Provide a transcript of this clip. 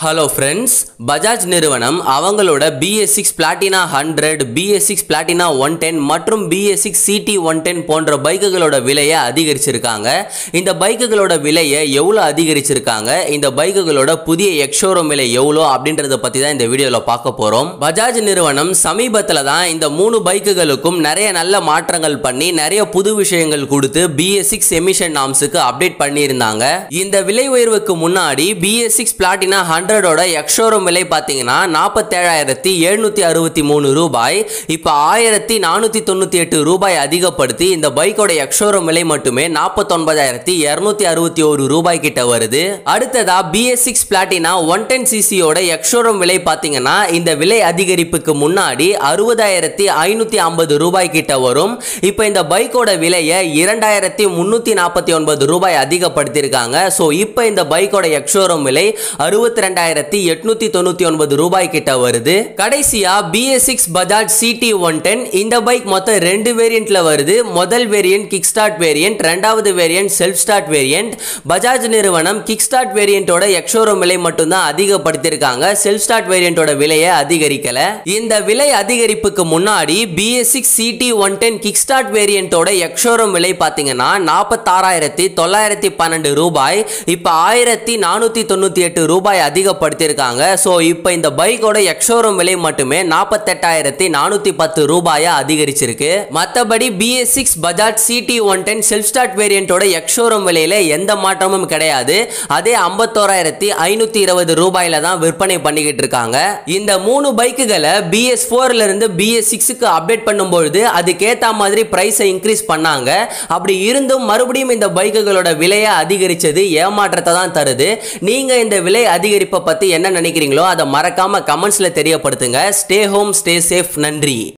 hello friends Bajaj நிறுவனம் அவங்களோட BS six Platina hundred BS six Platina one ten மற்றும் BS six CD one ten போன்ற பைக்குகளோட விலையை அதிகரிச்சிருக்காங்க இந்த பைக்குகளோட விலையை எவ்வளோ அதிகரிச்சிருக்காங்க இந்த பைக்குகளோட புதிய எக்ஷோரூம் விலை எவ்வளோ அப்படின்றத பற்றி தான் இந்த வீடியோவில் பார்க்க போகிறோம் பஜாஜ் நிறுவனம் சமீபத்தில் தான் இந்த மூணு பைக்குகளுக்கும் நிறைய நல்ல மாற்றங்கள் பண்ணி நிறைய புது விஷயங்கள் கொடுத்து பிஎஸ் சிக்ஸ் எமிஷன் நாம்ஸுக்கு அப்டேட் பண்ணியிருந்தாங்க இந்த விலை உயர்வுக்கு முன்னாடி பிஎஸ் சிக்ஸ் பிளாட்டினா ஹண்ட்ரடோட எக்ஷோரூம் விலை பார்த்தீங்கன்னா நாற்பத்தேழாயிரத்தி எழுநூற்றி அறுபத்தி மூணு ரூபாய் இப்போ ஆயிரத்தி நானூற்றி தொண்ணூற்றி எட்டு ரூபாய் அதிகப்படுத்தி இந்த பைக்கோட எக்ஷோரூம் விலை மட்டுமே நாற்பத்தொன்பதாயிரத்தி இரநூத்தி அறுபத்தி ஒரு ரூபாய் கிட்ட வருது அடுத்ததா BS six Platina one ten சிசியோட எக்ஷோரூம் விலை பார்த்தீங்கன்னா இந்த விலை அதிகரிப்புக்கு முன்னாடி அறுபதாயிரத்தி ஐநூற்றி ஐம்பது ரூபாய் கிட்ட வரும் இப்போ இந்த பைக்கோட விலையை இரண்டாயிரத்தி முந்நூற்றி நாற்பத்தி ஒன்பது ரூபாய் அதிகப்படுத்தியிருக்காங்க ஸோ இப்போ இந்த பைக்கோட எக்ஷோரூம் விலை அறுபத்தி ரெண்டாயிரத்தி எட்நூத்தி தொண்ணூத்தி ஒன்பது ரூபாய் கிட்ட வருது கடைசியா BS six Bajaj CD one ten இந்த பைக் மொத்தம் ரெண்டு வேரியண்ட்ல வருது முதல் வேரியன்ட் கிக் ஸ்டார்ட் வேரியன்ட் ரெண்டாவது variant self start variant Bajaj நிறுவனம் கிக் ஸ்டார்ட் வேரியண்டோட எக்ஷோரூம் விலை மட்டும்தான் அதிகப்படுத்தியிருக்காங்க செல்ஃப் ஸ்டார்ட் வேரியண்டோட விலையை அதிகரிக்கல இந்த விலை அதிகரிப்புக்கு முன்னாடி BS six CD one ten kick start வேரியண்டோட எக்ஷோரூம் விலை பார்த்தீங்கன்னா நாற்பத்தாறாயிரத்தி தொள்ளாயிரத்தி பன்னெண்டு ரூபாய் இப்போ ஆயிரத்தி நானூற்றி தொண்ணூற்றி எட்டு ரூபாய் அதிகப்படுத்தியிருக்காங்க ஸோ இப்போ இந்த பைக்கோட எக்ஷோரூம் விலை மட்டுமே நாற்பத்தெட்டாயிரத்தி நானூற்றி பத்து ரூபாயை அதிகரிச்சிருக்கு மற்றபடி BS six Bajaj CD one ten self start வேரியண்டோட எக்ஷோரூம் விலையில எந்த மாற்றமும் கிடையாது அதே ஐம்பத்தோராயிரத்தி ஐநூற்றி இருபது ரூபாயில தான் விற்பனை பண்ணிக்கிட்டு இருக்காங்க இந்த மூணு பைக்குகளை பிஎஸ் ஃபோர்ல இருந்து பிஎஸ் சிக்ஸுக்கு அப்டேட் பண்ணும்பொழுது அதுக்கேற்ற மாதிரி ப்ரைஸை இன்க்ரீஸ் பண்ணாங்க அப்படி இருந்தும் மறுபடியும் இந்த பைக்குகளோட விலையை அதிகரிச்சது ஏமாற்றத்தை தான் தருது நீங்க இந்த விலை அதிகரிப்பை பத்தி என்ன நினைக்கிறீங்களோ அதை மறக்காம கமெண்ட்ஸ்ல தெரியப்படுத்துங்க ஸ்டே ஹோம் ஸ்டே சேஃப் நன்றி